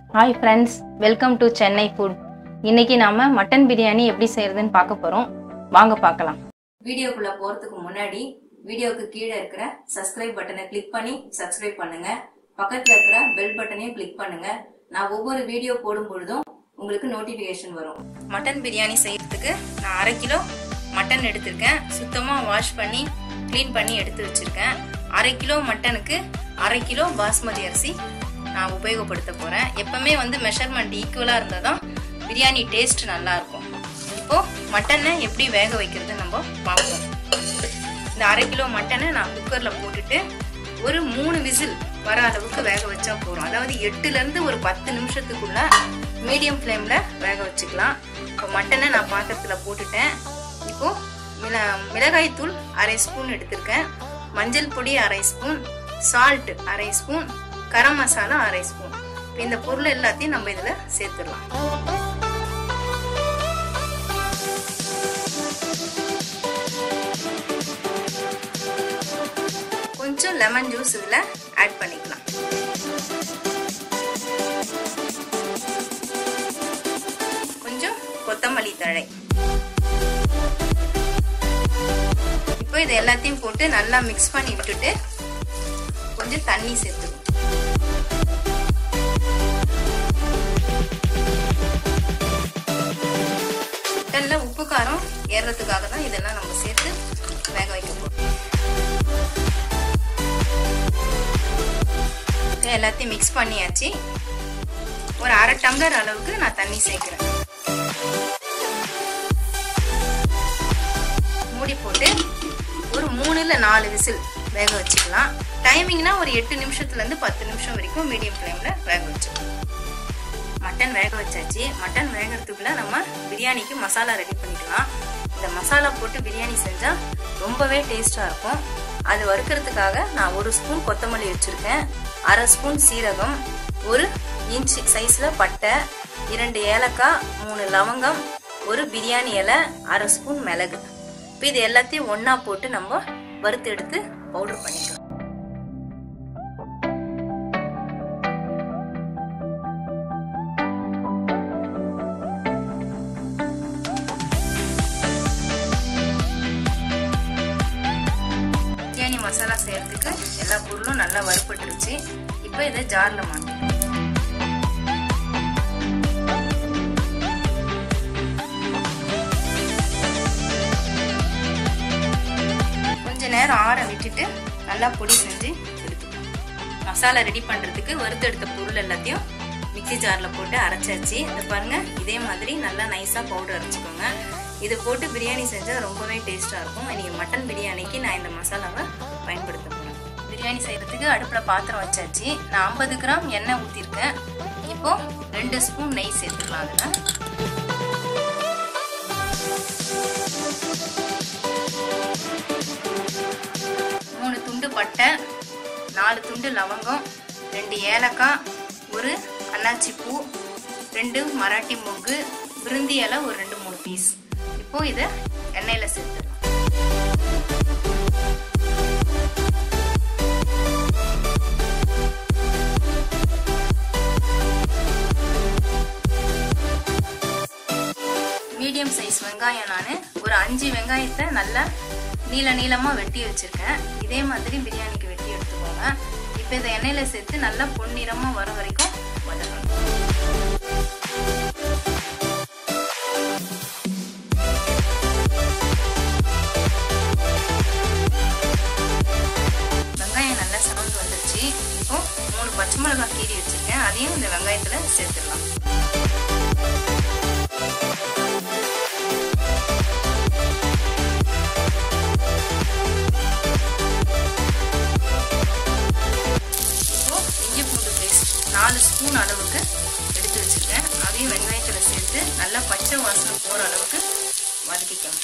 hi friends welcome to Chennai food இன்னைக்கு நாம mutton biryani எப்படி செய்யறதுன்னு பார்க்க போறோம் வாங்க பார்க்கலாம் வீடியோக்குள்ள போறதுக்கு முன்னாடி வீடியோக்கு கீழே இருக்கிற சப்ஸ்கிரைப் பட்டனை கிளிக் பண்ணி சப்ஸ்கிரைப் பண்ணுங்க பக்கத்துல இருக்கிற பெல் பட்டனையும் கிளிக் பண்ணுங்க நான் ஒவ்வொரு வீடியோ போடும் பொழுதும் உங்களுக்கு நோட்டிபிகேஷன் வரும் மட்டன் பிரியாணி செய்யறதுக்கு நான் அரை கிலோ மட்டன் எடுத்திருக்கேன் சுத்தமா வாஷ் பண்ணி க்ளீன் பண்ணி எடுத்து வச்சிருக்கேன் அரை கிலோ மட்டனுக்கு அரை கிலோ பாஸ்மதி அரிசி நான் உபயோகப்படுத்த போறேன் எப்பவுமே வந்து மெஷர்மெண்ட் ஈக்குவலா இருந்தால் தான் பிரியாணி டேஸ்ட் நல்லா இருக்கும் இப்போ மட்டனை எப்படி வேக வைக்கிறது நம்ம பார்ப்போம் இந்த அரை கிலோ மட்டனை நான் குக்கர்ல போட்டுட்டு ஒரு மூணு விசில் வர அளவுக்கு வேக வச்சா போறோம் அதாவது எட்டுல இருந்து ஒரு பத்து நிமிஷத்துக்குள்ள மீடியம் ஃப்ளேம்ல வேக வச்சுக்கலாம் இப்போ மட்டனை நான் பாத்திரத்துல போட்டுட்டேன் இப்போ மிள மிளகாய் தூள் அரை ஸ்பூன் எடுத்திருக்கேன் மஞ்சள் பொடி அரை ஸ்பூன் சால்ட் அரை ஸ்பூன் கரம் மசாலா அரை ஸ்பூன் இப்போ இந்த பொருள் எல்லாத்தையும் நம்ம இதுல சேர்த்துடலாம் கொஞ்சம் லெமன் ஜூஸ் இதுல ஆட் பண்ணிக்கலாம் கொஞ்சம் கொத்தமல்லி தழை இப்போ இது எல்லாத்தையும் போட்டு நல்லா மிக்ஸ் பண்ணி விட்டுட்டு கொஞ்சம் தண்ணி சேர்த்துக்கணும் மட்டன்ல உப்பு காரம் ஏறுறதுக்காக தான் இதெல்லாம் நம்ம சேர்த்து வேக வைக்க போறோம் எல்லாத்தையும் மிக்ஸ் பண்ணியாச்சு ஒரு அரை டம்ளர் அளவுக்கு நான் தண்ணி சேர்க்கிறேன் மூடி போட்டு ஒரு மூணுல நாலு விசில் வேக வச்சுக்கலாம் டைமிங்னா ஒரு எட்டு நிமிஷத்துல இருந்து பத்து நிமிஷம் வரைக்கும் மீடியம் ஃப்ளேம்ல வேக வச்சுக்கலாம் மட்டன் வேக வச்சாச்சு மட்டன் வேகிறதுக்குள்ள நம்ம பிரியாணிக்கு மசாலா ரெடி பண்ணிக்கலாம் இந்த மசாலா போட்டு பிரியாணி செஞ்சா ரொம்பவே டேஸ்டா இருக்கும் அது வறுக்கிறதுக்காக நான் ஒரு ஸ்பூன் கொத்தமல்லி வச்சிருக்கேன் அரை ஸ்பூன் சீரகம் ஒரு இன்ச் சைஸ்ல பட்டை இரண்டு ஏலக்காய் மூணு லவங்கம் ஒரு பிரியாணி இலை அரை ஸ்பூன் மிளகு இப்போ இது எல்லாத்தையும் ஒண்ணா போட்டு நம்ம வறுத்து எடுத்து பவுடர் பண்ணிக்கலாம் பிரியாணி மசாலா செய்யறதுக்கு எல்லா பொருளும் நல்லா வறுபட்டுருச்சு இப்போ இதை ஜார்ல மாட்டோம் கொஞ்ச நேரம் ஆற விட்டுட்டு நல்லா பொடி செஞ்சு எடுத்துக்கணும் மசாலா ரெடி பண்றதுக்கு வறுத்தெடுத்த பொருள் எல்லாத்தையும் மிக்சி ஜார்ல போட்டு அரைச்சாச்சு இதை பாருங்க இதே மாதிரி நல்லா நைஸா பவுடர் அரைச்சிக்கோங்க இது போட்டு பிரியாணி செஞ்சா ரொம்பவே டேஸ்டா இருக்கும் இன்னைக்கு மட்டன் பிரியாணிக்கு நான் இந்த மசாலாவை பயன்படுத்த போறேன் பிரியாணி செய்யறதுக்கு அடுப்புல பாத்திரம் வச்சாச்சு நான் ஐம்பது கிராம் எண்ணெய் ஊத்திருக்கேன் இப்போ ரெண்டு ஸ்பூன் நெய் சேர்த்துக்கலாம் அதுல மூணு துண்டு பட்டை நாலு துண்டு லவங்கம் ரெண்டு ஏலக்காய் ஒரு அன்னாச்சி பூ ரெண்டு மராட்டி மொக்கு விருந்தி இலை ஒரு ரெண்டு மூணு பீஸ் இப்போ இதை எண்ணெயில சேர்த்துடலாம் மீடியம் சைஸ் வெங்காயம் நான் ஒரு அஞ்சு வெங்காயத்தை நல்லா நீள நீளமாக வெட்டி வச்சிருக்கேன் இதே மாதிரி பிரியாணிக்கு வெட்டி எடுத்துக்கோங்க இப்போ இதை எண்ணெயில சேர்த்து நல்லா பொன்னிறமாக வர வரைக்கும் வதக்கணும் வெங்காயம் நல்லா சவந்து வந்துருச்சு இப்போ மூணு பச்சை மிளகாய் கீறி வச்சிருக்கேன் அதையும் இந்த வெங்காயத்துல சேர்த்துடலாம் இப்போ இஞ்சி பூண்டு பேஸ்ட் நாலு ஸ்பூன் அளவுக்கு எடுத்து வச்சிருக்கேன் அதையும் வெங்காயத்துல சேர்த்து நல்லா பச்சை வாசனை போற அளவுக்கு வதக்கிக்கலாம்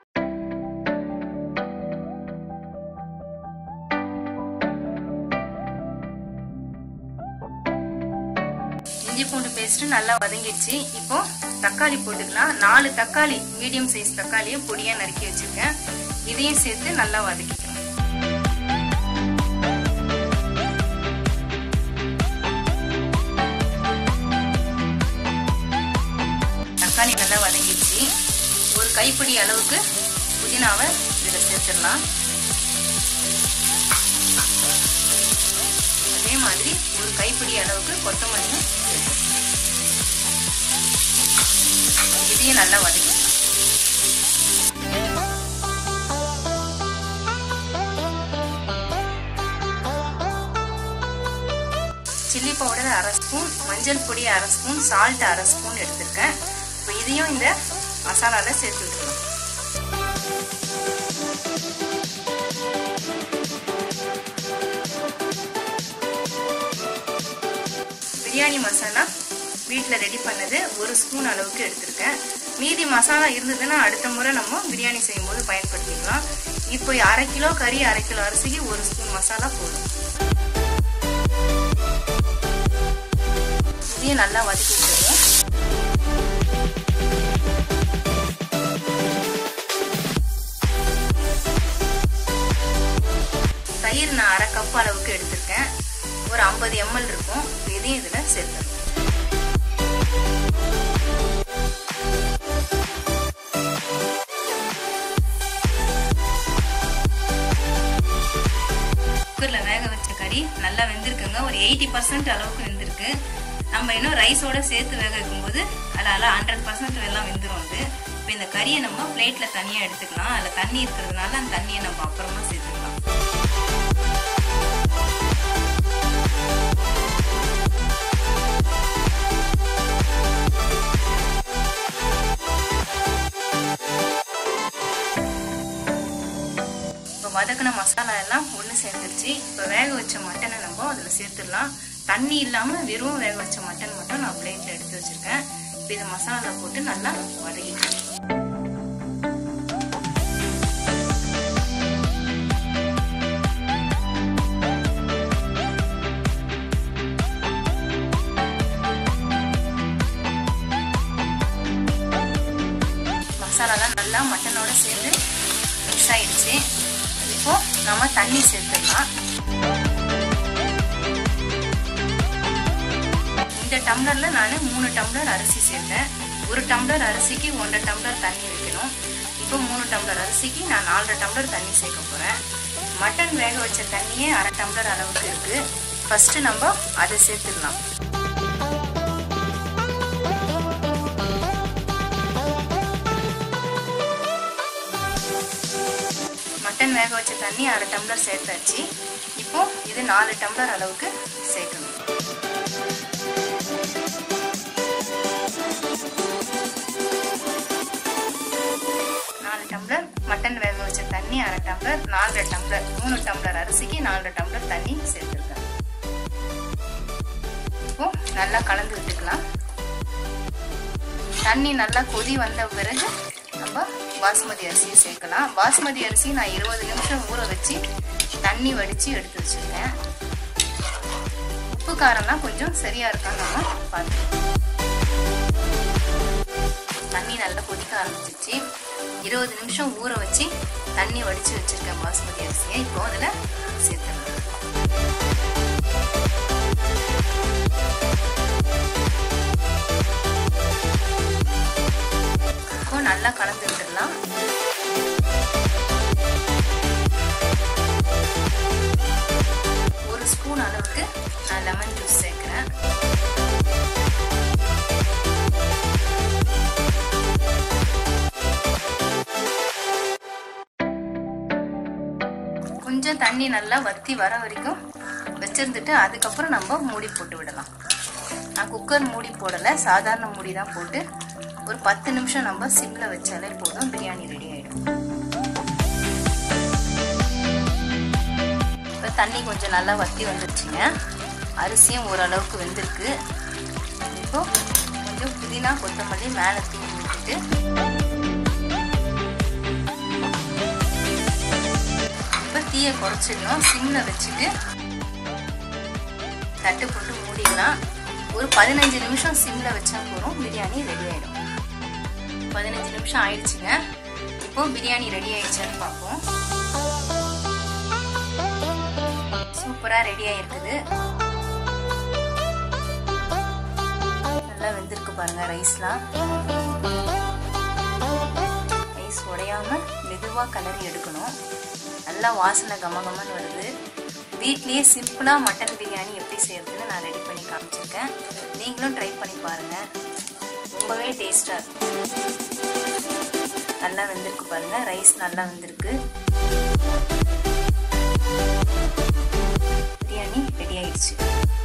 இஞ்சி பூண்டு பேஸ்ட் நல்லா வதங்கிடுச்சு இப்போ தக்காளி போட்டுக்கலாம் நாலு தக்காளி மீடியம் சைஸ் தக்காளியை பொடியா நறுக்கி வச்சிருக்கேன் இதையும் சேர்த்து நல்லா வதக்கிக்கலாம் நல்லா வதங்கிடுச்சு ஒரு கைப்பிடி அளவுக்கு புதினாவை இதில் சேர்த்துடலாம் அதே மாதிரி ஒரு கைப்பிடி அளவுக்கு கொத்தமல்லியும் சேர்த்துடலாம் இதையும் நல்லா வதக்கிக்கலாம் சில்லி பவுடர் அரை ஸ்பூன் மஞ்சள் பொடி அரை ஸ்பூன் சால்ட் அரை ஸ்பூன் எடுத்திருக்கேன் இப்போ இதையும் இந்த மசாலாவில் சேர்த்து விட்டுக்கலாம் பிரியாணி மசாலா வீட்டில் ரெடி பண்ணது ஒரு ஸ்பூன் அளவுக்கு எடுத்திருக்கேன் மீதி மசாலா இருந்ததுன்னா அடுத்த முறை நம்ம பிரியாணி செய்யும்போது பயன்படுத்திக்கலாம் இப்போ அரை கிலோ கறி அரை கிலோ அரிசிக்கு ஒரு ஸ்பூன் மசாலா போதும் இதையும் நல்லா வதக்கி விட்டுருவோம் தயிர் நான் அரை கப் அளவுக்கு எடுத்திருக்கேன் ஒரு ஐம்பது எம்எல் இருக்கும் இதையும் இதில் சேர்த்துருக்கேன் குக்கரில் வேக வச்ச கறி நல்லா வெந்திருக்குங்க ஒரு எயிட்டி பர்சன்ட் அளவுக்கு வெந்திருக்கு நம்ம இன்னும் ரைஸோட சேர்த்து வேக வைக்கும்போது அதில் ஹண்ட்ரட் பர்சன்ட் எல்லாம் வெந்துடும் வந்து இப்போ இந்த கறியை நம்ம பிளேட்டில் தனியாக எடுத்துக்கலாம் அதில் தண்ணி இருக்கிறதுனால அந்த தண்ணியை நம்ம அப்புறமா சேர்த்துக்கலாம் இப்போ வதக்கின மசாலா எல்லாம் ஒன்று சேர்ந்துருச்சு இப்போ வேக வச்ச மட்டனை நம்ம அதில் சேர்த்துடலாம் தண்ணி இல்லாமல் வெறும் வேக வச்ச மட்டன் மட்டும் நான் பிளேட்டில் எடுத்து வச்சுருக்கேன் இப்போ இதை மசாலா போட்டு நல்லா வதக்கிக்கலாம் மசாலாலாம் நல்லா மட்டனோட சேர்ந்து மிக்ஸ் ஆயிடுச்சு இப்போ நம்ம தண்ணி சேர்த்துடலாம் இந்த டம்ளர்ல நான் மூணு டம்ளர் அரிசி சேர்த்தேன் ஒரு டம்ளர் அரிசிக்கு ஒன்றரை டம்ளர் தண்ணி வைக்கணும் இப்போ மூணு டம்ளர் அரிசிக்கு நான் நாலரை டம்ளர் தண்ணி சேர்க்க போறேன் மட்டன் வேக வச்ச தண்ணியே அரை டம்ளர் அளவுக்கு இருக்கு ஃபர்ஸ்ட் நம்ம அதை சேர்த்துடலாம் மட்டன் வேக வச்ச தண்ணி அரை டம்ளர் சேர்த்தாச்சு இப்போ இது நாலு டம்ளர் அளவுக்கு சேர்க்கணும் நாலு டம்ளர் மட்டன் வேக வச்ச தண்ணி அரை டம்ளர் நாலரை டம்ளர் மூணு டம்ளர் அரிசிக்கு நாலரை டம்ளர் தண்ணி சேர்த்துருக்கேன் இப்போ நல்லா கலந்து விட்டுக்கலாம் தண்ணி நல்லா கொதி வந்த பிறகு நம்ம பாஸ்மதி அரிசியை சேர்க்கலாம் பாஸ்மதி அரிசி நான் இருபது நிமிஷம் ஊற வச்சு தண்ணி வடித்து எடுத்து வச்சுருக்கேன் உப்பு காரம்லாம் கொஞ்சம் சரியா இருக்கான்னு நம்ம பார்த்துக்கலாம் தண்ணி நல்லா கொதிக்க ஆரம்பிச்சிச்சு இருபது நிமிஷம் ஊற வச்சு தண்ணி வடித்து வச்சுருக்கேன் பாஸ்மதி அரிசியை இப்போ அதில் சேர்த்துக்கலாம் இப்போ நல்லா கலந்து விட்டுடலாம் ஒரு ஸ்பூன் அளவுக்கு நான் லெமன் ஜூஸ் சேர்க்குறேன் கொஞ்சம் தண்ணி நல்லா வத்தி வர வரைக்கும் வச்சிருந்துட்டு அதுக்கப்புறம் நம்ம மூடி போட்டு விடலாம் நான் குக்கர் மூடி போடலை சாதாரண மூடி தான் போட்டு ஒரு பத்து நிமிஷம் நம்ம சிம்ல வச்சாலே போதும் பிரியாணி ரெடி ஆயிடும் இப்போ தண்ணி கொஞ்சம் நல்லா வத்தி வந்துருச்சுங்க அரிசியும் ஓரளவுக்கு வெந்திருக்கு இப்போ கொஞ்சம் புதினா கொத்தமல்லி மேலே தூவி விட்டுட்டு இப்போ தீயை குறைச்சிடணும் சிம்ல வச்சுட்டு தட்டு போட்டு மூடிடலாம் ஒரு பதினஞ்சு நிமிஷம் சிம்ல வச்சா போதும் பிரியாணி ரெடி ஆயிடும் பதினஞ்சு நிமிஷம் ஆயிடுச்சுங்க இப்போ பிரியாணி ரெடி ஆயிடுச்சான்னு பார்ப்போம் சூப்பரா ரெடி ஆயிருக்குது நல்லா வெந்திருக்கு பாருங்க ரைஸ்லாம் விடாமல் மெதுவாக கலரி எடுக்கணும் நல்லா வாசனை கமகமன்னு வருது வீட்லேயே சிம்பிளாக மட்டன் பிரியாணி எப்படி செய்யறதுன்னு நான் ரெடி பண்ணி காமிச்சிருக்கேன் நீங்களும் ட்ரை பண்ணி பாருங்கள் ரொம்பவே டேஸ்டாக இருக்கும் நல்லா வெந்திருக்கு பாருங்க ரைஸ் நல்லா வெந்திருக்கு பிரியாணி ரெடி ஆயிடுச்சு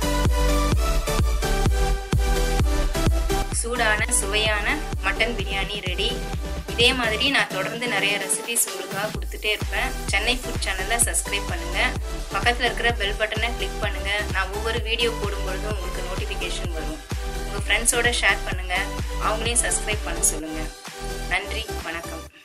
சூடான சுவையான மட்டன் பிரியாணி ரெடி இதே மாதிரி நான் தொடர்ந்து நிறைய ரெசிபிஸ் உங்களுக்காக கொடுத்துட்டே இருப்பேன் சென்னை ஃபுட் சேனலை சப்ஸ்கிரைப் பண்ணுங்க பக்கத்தில் இருக்கிற பெல் பட்டனை கிளிக் பண்ணுங்க நான் ஒவ்வொரு வீடியோ போடும்பொழுதும் உங்களுக்கு நோட்டிஃபிகேஷன் வரும் உங்கள் ஃப்ரெண்ட்ஸோட ஷேர் பண்ணுங்க அவங்களையும் சப்ஸ்கிரைப் பண்ண சொல்லுங்க நன்றி வணக்கம்